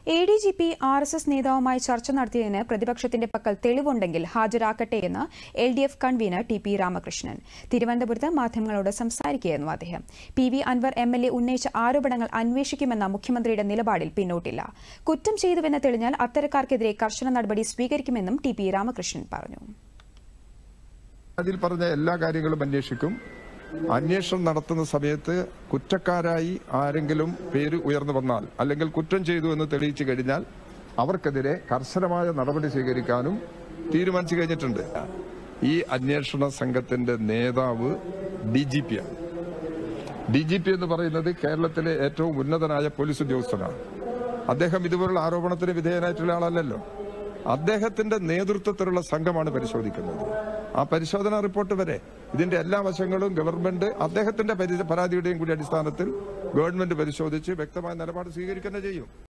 A D G P R S S നേതാവുമായി ചർച്ച നടത്തിയതിന് പ്രതിപക്ഷത്തിന്റെ പക്കൽ തെളിവുണ്ടെങ്കിൽ ഹാജരാക്കട്ടെയെന്ന് L D F convener T P Ramakrishnan തിരുവനന്തപുരത്ത് മാധ്യമങ്ങളോട് സംസാരിക്കുകയായിരുന്നു അദ്ദേഹം P V Anvar M L A ഉന്നയിച്ച ആരോപണങ്ങൾ അന്വേഷിക്കുമെന്ന മുഖ്യമന്ത്രിയുടെ നിലപാടിൽ പിന്നോട്ടില്ല കുറ്റം ചെയ്തുവെന്ന് തെളിഞ്ഞാൽ അത്തരക്കാർക്കെതിരെ കർശന നടപടി സ്വീകരിക്കുമെന്നും ടി പി രാമകൃഷ്ണൻ പറഞ്ഞു അതിൽ പറഞ്ഞ എല്ലാ കാര്യങ്ങളും അന്വേഷിക്കും അന്വേഷണം നടത്തുന്ന സമയത്ത് കുറ്റക്കാരായി ആരെങ്കിലും പേര് ഉയർന്നു വന്നാൽ അല്ലെങ്കിൽ കുറ്റം ചെയ്തു എന്ന് തെളിയിച്ചു കഴിഞ്ഞാൽ അവർക്കെതിരെ കർശനമായ നടപടി സ്വീകരിക്കാനും തീരുമാനിച്ചു കഴിഞ്ഞിട്ടുണ്ട് ഈ അന്വേഷണ സംഘത്തിന്റെ നേതാവ് ഡി ജി പി ആണ് ഡി ജി പി എന്ന് പറയുന്നത് കേരളത്തിലെ ഏറ്റവും ഉന്നതനായ പോലീസ് ഉദ്യോഗസ്ഥനാണ് അദ്ദേഹം ഇതുപോലുള്ള ആരോപണത്തിന് വിധേയനായിട്ടുള്ള ആളല്ലല്ലോ അദ്ദേഹത്തിന്റെ നേതൃത്വത്തിലുള്ള സംഘമാണ് പരിശോധിക്കുന്നത് ആ പരിശോധനാ റിപ്പോർട്ട് വരെ ഇതിന്റെ എല്ലാ വശങ്ങളും ഗവൺമെന്റ് അദ്ദേഹത്തിന്റെ പരി- പരാതിയുടെയും കൂടി അടിസ്ഥാനത്തിൽ ഗവൺമെന്റ് പരിശോധിച്ച് വ്യക്തമായ നിലപാട് സ്വീകരിക്കുക തന്നെ ചെയ്യും